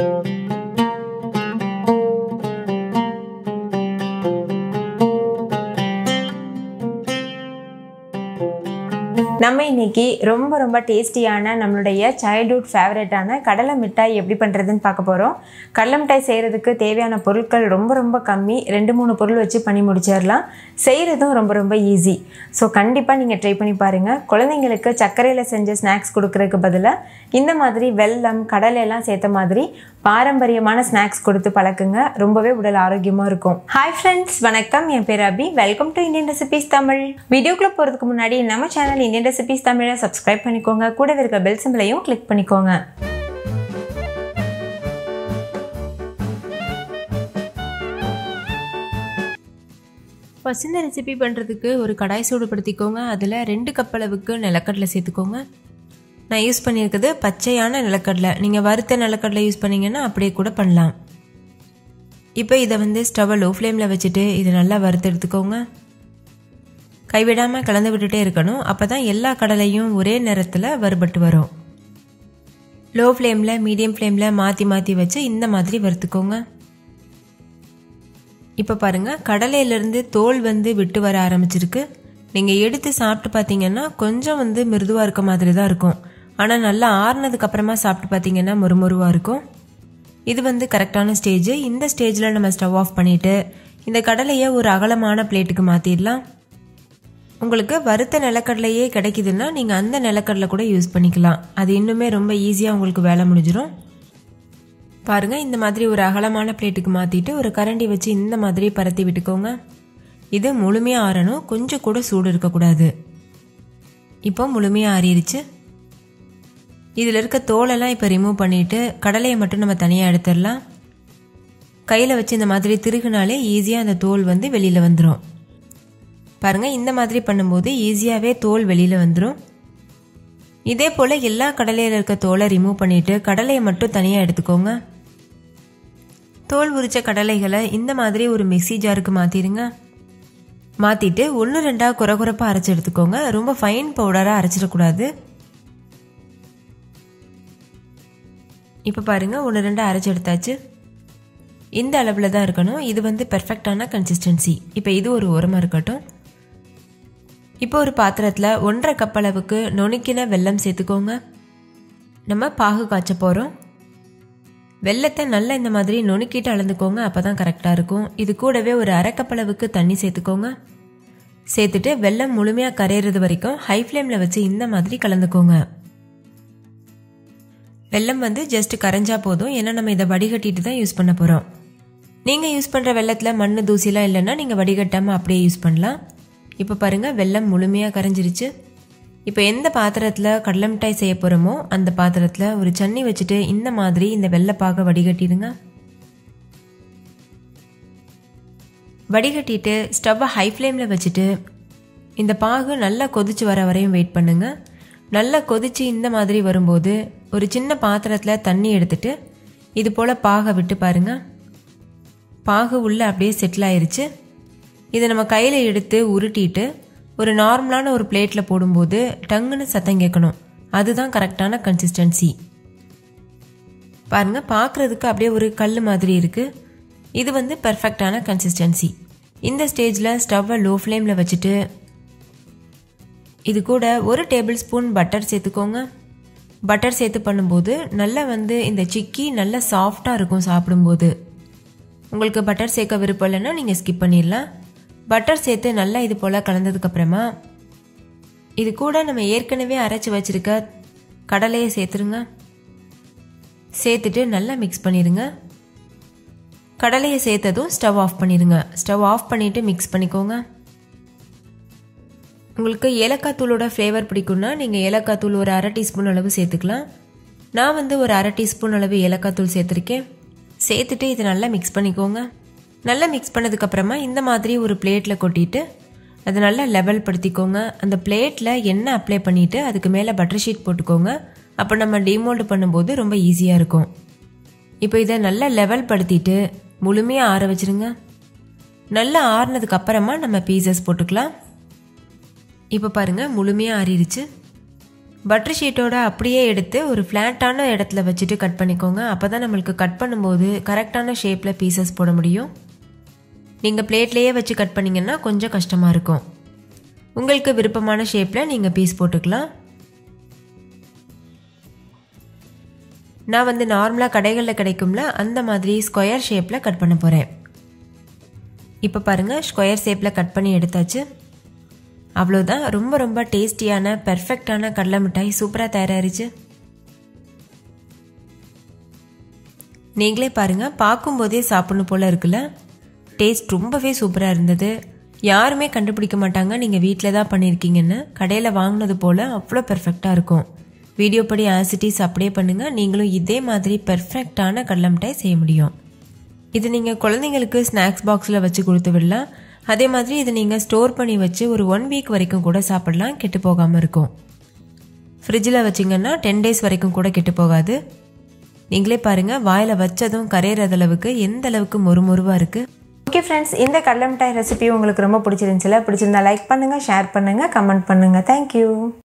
நம்ம இன்னைக்கு ரொம்ப ரொம்ப டேஸ்டியான நம்மளுடைய சைல்ட்ஹுட் ஃபேவரட்டான கடலை மிட்டாய் எப்படி பண்ணுறதுன்னு பார்க்க போகிறோம் கடலை மிட்டாய் செய்கிறதுக்கு தேவையான பொருட்கள் ரொம்ப ரொம்ப கம்மி ரெண்டு மூணு பொருள் வச்சு பண்ணி முடிச்சிடலாம் செய்கிறதும் ரொம்ப ரொம்ப ஈஸி ஸோ கண்டிப்பாக நீங்கள் ட்ரை பண்ணி பாருங்கள் குழந்தைங்களுக்கு சர்க்கரையில் செஞ்ச ஸ்நாக்ஸ் கொடுக்கறதுக்கு பதிலாக இந்த மாதிரி வெல்லம் கடலை எல்லாம் சேர்த்த மாதிரி பாரம்பரியமான ஸ்நாக்ஸ் கொடுத்து பழக்குங்க ரொம்பவே உடல் ஆரோக்கியமாக இருக்கும் ஹாய் ஃப்ரெண்ட்ஸ் வணக்கம் என் பேர் Abhi welcome to Indian recipes Tamil வீடியோக்குள்ளே போகிறதுக்கு முன்னாடி நம்ம சேனல் இந்தியன் ரெசிபீஸ் தமிழை சப்ஸ்கிரைப் பண்ணிக்கோங்க கூடவே இருக்க பெல் சிம்பிளையும் கிளிக் பண்ணிக்கோங்க ஃபஸ்ட் இந்த ரெசிபி பண்ணுறதுக்கு ஒரு கடாய் சூடுபடுத்திக்கோங்க அதில் ரெண்டு கப் அளவுக்கு நிலக்கடலை சேர்த்துக்கோங்க நான் யூஸ் பண்ணியிருக்கிறது பச்சையான நிலக்கடலை நீங்கள் வறுத்த நிலக்கடலை யூஸ் பண்ணீங்கன்னா அப்படியே கூட பண்ணலாம் இப்போ இதை வந்து ஸ்டவ்வை லோ ஃப்ளேமில் வச்சுட்டு இதை நல்லா வறுத்து எடுத்துக்கோங்க கைவிடாமல் கலந்து விட்டுட்டே இருக்கணும் அப்போ தான் எல்லா கடலையும் ஒரே நேரத்தில் வறுபட்டு வரும் லோ ஃப்ளேமில் மீடியம் ஃப்ளேமில் மாற்றி மாற்றி வச்சு இந்த மாதிரி வறுத்துக்கோங்க இப்போ பாருங்கள் கடலையிலேருந்து தோல் வந்து விட்டு வர ஆரம்பிச்சிருக்கு நீங்கள் எடுத்து சாப்பிட்டு பார்த்தீங்கன்னா கொஞ்சம் வந்து மிருதுவாக இருக்க மாதிரி தான் இருக்கும் ஆனால் நல்லா ஆறுனதுக்கு அப்புறமா சாப்பிட்டு பார்த்தீங்கன்னா முறுமுறுவாக இருக்கும் இது வந்து கரெக்டான ஸ்டேஜ் இந்த ஸ்டேஜில் நம்ம ஸ்டவ் ஆஃப் பண்ணிவிட்டு இந்த கடலையை ஒரு அகலமான பிளேட்டுக்கு மாற்றிடலாம் உங்களுக்கு வறுத்த நிலக்கடலையே கிடைக்குதுன்னா நீங்கள் அந்த நிலக்கடலை கூட யூஸ் பண்ணிக்கலாம் அது இன்னுமே ரொம்ப ஈஸியாக உங்களுக்கு வேலை முடிஞ்சிடும் பாருங்கள் இந்த மாதிரி ஒரு அகலமான பிளேட்டுக்கு மாற்றிட்டு ஒரு கரண்டி வச்சு இந்த மாதிரி பரத்தி விட்டுக்கோங்க இது முழுமையாக ஆறணும் கொஞ்சம் கூட சூடு இருக்கக்கூடாது இப்போ முழுமையாக ஆறிடுச்சு இதில் இருக்க தோலெல்லாம் இப்போ ரிமூவ் பண்ணிவிட்டு கடலையை மட்டும் நம்ம தனியாக எடுத்துடலாம் கையில் வச்சு இந்த மாதிரி திருகுனாலே ஈஸியாக அந்த தோல் வந்து வெளியில் வந்துடும் பாருங்கள் இந்த மாதிரி பண்ணும்போது ஈஸியாகவே தோல் வெளியில் வந்துடும் இதே போல் எல்லா கடலையில் இருக்க தோலை ரிமூவ் பண்ணிவிட்டு கடலையை மட்டும் தனியாக எடுத்துக்கோங்க தோல் உரிச்ச கடலைகளை இந்த மாதிரி ஒரு மிக்சி ஜாருக்கு மாற்றிடுங்க மாற்றிட்டு ஒன்று ரெண்டாக குறை குறைப்பாக அரைச்சி எடுத்துக்கோங்க ரொம்ப ஃபைன் பவுடராக அரைச்சிடக்கூடாது இப்போ பாருங்கள் ஒன்று ரெண்டாக அரைச்சி எடுத்தாச்சு இந்த அளவில் தான் இருக்கணும் இது வந்து பெர்ஃபெக்டான கன்சிஸ்டன்சி இப்போ இது ஒரு உரமாக இருக்கட்டும் இப்போ ஒரு பாத்திரத்தில் ஒன்றரை கப் அளவுக்கு நுணுக்கின வெல்லம் சேர்த்துக்கோங்க நம்ம பாகு காய்ச்ச போகிறோம் வெள்ளத்தை நல்லா இந்த மாதிரி நுணுக்கிட்டு அளந்துக்கோங்க அப்போ தான் கரெக்டாக இருக்கும் இது கூடவே ஒரு அரை கப் அளவுக்கு தண்ணி சேர்த்துக்கோங்க சேர்த்துட்டு வெள்ளம் முழுமையாக கரையிறது வரைக்கும் ஹை ஃப்ளேமில் வச்சு இந்த மாதிரி கலந்துக்கோங்க வெள்ளம் வந்து ஜஸ்ட் கரைஞ்சா போதும் ஏன்னா நம்ம இதை வடிகட்டிட்டு தான் யூஸ் பண்ண போகிறோம் நீங்கள் யூஸ் பண்ணுற வெள்ளத்தில் மண் தூசிலாம் இல்லைன்னா நீங்கள் வடிகட்டாமல் அப்படியே யூஸ் பண்ணலாம் இப்போ பாருங்கள் வெள்ளம் முழுமையாக கரைஞ்சிருச்சு இப்போ எந்த பாத்திரத்தில் கடலை மிட்டாய் செய்ய போகிறோமோ அந்த பாத்திரத்தில் ஒரு சன்னி வச்சுட்டு இந்த மாதிரி இந்த வெள்ளைப்பாக வடிகட்டிடுங்க வடிகட்டிட்டு ஸ்டவ்வை ஹை ஃப்ளேமில் வச்சுட்டு இந்த பாகு நல்லா கொதிச்சு வர வரையும் வெயிட் பண்ணுங்க நல்லா கொதிச்சு இந்த மாதிரி வரும்போது ஒரு சின்ன பாத்திரத்தில் தண்ணி எடுத்துட்டு இது போல் பாகை விட்டு பாருங்க பாகு உள்ளே அப்படியே செட்டில் ஆயிருச்சு இதை நம்ம கையில் எடுத்து உருட்டிட்டு ஒரு நார்மலான ஒரு பிளேட்டில் போடும்போது டங்குன்னு சத்தம் கேட்கணும் அதுதான் கரெக்டான கன்சிஸ்டன்சி பாருங்கள் பார்க்குறதுக்கு அப்படியே ஒரு கல் மாதிரி இருக்குது இது வந்து பெர்ஃபெக்டான கன்சிஸ்டன்சி இந்த ஸ்டேஜில் ஸ்டவ்வை லோ ஃப்ளேமில் வச்சுட்டு இது கூட ஒரு டேபிள் ஸ்பூன் பட்டர் சேர்த்துக்கோங்க பட்டர் சேர்த்து பண்ணும்போது நல்லா வந்து இந்த சிக்கி நல்லா சாஃப்டாக இருக்கும் சாப்பிடும்போது உங்களுக்கு பட்டர் சேர்க்க விருப்பம் இல்லைன்னா நீங்கள் ஸ்கிப் பண்ணிடலாம் பட்டர் சேர்த்து நல்லா இது போல் கலந்ததுக்கப்புறமா இது கூட நம்ம ஏற்கனவே அரைச்சி வச்சுருக்க கடலையை சேர்த்துருங்க சேர்த்துட்டு நல்லா மிக்ஸ் பண்ணிடுங்க கடலையை சேர்த்ததும் ஸ்டவ் ஆஃப் பண்ணிடுங்க ஸ்டவ் ஆஃப் பண்ணிவிட்டு மிக்ஸ் பண்ணிக்கோங்க உங்களுக்கு ஏலக்காய் தூளோட ஃப்ளேவர் பிடிக்கும்னா நீங்கள் ஏலக்காய் தூள் ஒரு அரை டீஸ்பூன் அளவு சேர்த்துக்கலாம் நான் வந்து ஒரு அரை டீஸ்பூன் அளவு ஏலக்காய் தூள் சேர்த்துருக்கேன் சேர்த்துட்டு இதை நல்லா மிக்ஸ் பண்ணிக்கோங்க நல்லா மிக்ஸ் பண்ணதுக்கப்புறமா இந்த மாதிரி ஒரு பிளேட்டில் கொட்டிட்டு அதை நல்லா லெவல் படுத்திக்கோங்க அந்த பிளேட்டில் எண்ணெய் அப்ளை பண்ணிவிட்டு அதுக்கு மேலே பட்டர் ஷீட் போட்டுக்கோங்க அப்போ நம்ம டிமோல்டு பண்ணும்போது ரொம்ப ஈஸியாக இருக்கும் இப்போ இதை நல்லா லெவல் படுத்திட்டு முழுமையாக ஆற வச்சுருங்க நல்லா ஆறுனதுக்கு அப்புறமா நம்ம பீசஸ் போட்டுக்கலாம் இப்போ பாருங்கள் முழுமையாக ஆறிடுச்சு பட்டர் ஷீட்டோட அப்படியே எடுத்து ஒரு ஃப்ளாட்டான இடத்துல வச்சுட்டு கட் பண்ணிக்கோங்க அப்போ தான் நம்மளுக்கு கட் பண்ணும்போது கரெக்டான ஷேப்பில் பீசஸ் போட முடியும் நீங்கள் பிளேட்லேயே வச்சு கட் பண்ணிங்கன்னா கொஞ்சம் கஷ்டமாக இருக்கும் உங்களுக்கு விருப்பமான ஷேப்பில் நீங்கள் பீஸ் போட்டுக்கலாம் நான் வந்து நார்மலாக கடைகளில் கிடைக்கும்ல அந்த மாதிரி ஸ்கொயர் ஷேப்பில் கட் பண்ண போகிறேன் இப்போ பாருங்கள் ஸ்கொயர் ஷேப்பில் கட் பண்ணி எடுத்தாச்சு அவ்வளோதான் ரொம்ப ரொம்ப டேஸ்டியான பெர்ஃபெக்டான கடலை மிட்டாய் சூப்பராக தயாராகிருச்சு நீங்களே பாருங்கள் பார்க்கும்போதே சாப்பிடணும் போல் இருக்குல்ல டேஸ்ட் ரொம்பவே சூப்பராக இருந்தது யாருமே கண்டுபிடிக்க மாட்டாங்க நீங்கள் வீட்டில் தான் பண்ணியிருக்கீங்கன்னு கடையில் வாங்கினது போல் அவ்வளோ பெர்ஃபெக்டாக இருக்கும் வீடியோ படி ஆசிட்டிஸ் அப்படியே பண்ணுங்கள் நீங்களும் இதே மாதிரி பெர்ஃபெக்டான கடலை மிட்டாய் செய்ய முடியும் இது நீங்கள் குழந்தைங்களுக்கு ஸ்நாக்ஸ் பாக்ஸில் வச்சு கொடுத்து விடலாம் அதே மாதிரி இதை நீங்கள் ஸ்டோர் பண்ணி வச்சு ஒரு ஒன் வீக் வரைக்கும் கூட சாப்பிடலாம் கெட்டு போகாமல் இருக்கும் ஃப்ரிட்ஜில் வச்சிங்கன்னா டென் டேஸ் வரைக்கும் கூட கெட்டு போகாது நீங்களே பாருங்கள் வாயில் வச்சதும் கரையிறது அளவுக்கு எந்த அளவுக்கு மொறுமொருவாக இருக்குது ஓகே ஃப்ரெண்ட்ஸ் இந்த கடலை மிட்டாய் ரெசிபி உங்களுக்கு ரொம்ப பிடிச்சிருந்துச்சுல பிடிச்சிருந்தா லைக் பண்ணுங்கள் ஷேர் பண்ணுங்கள் கமெண்ட் பண்ணுங்கள் தேங்க்யூ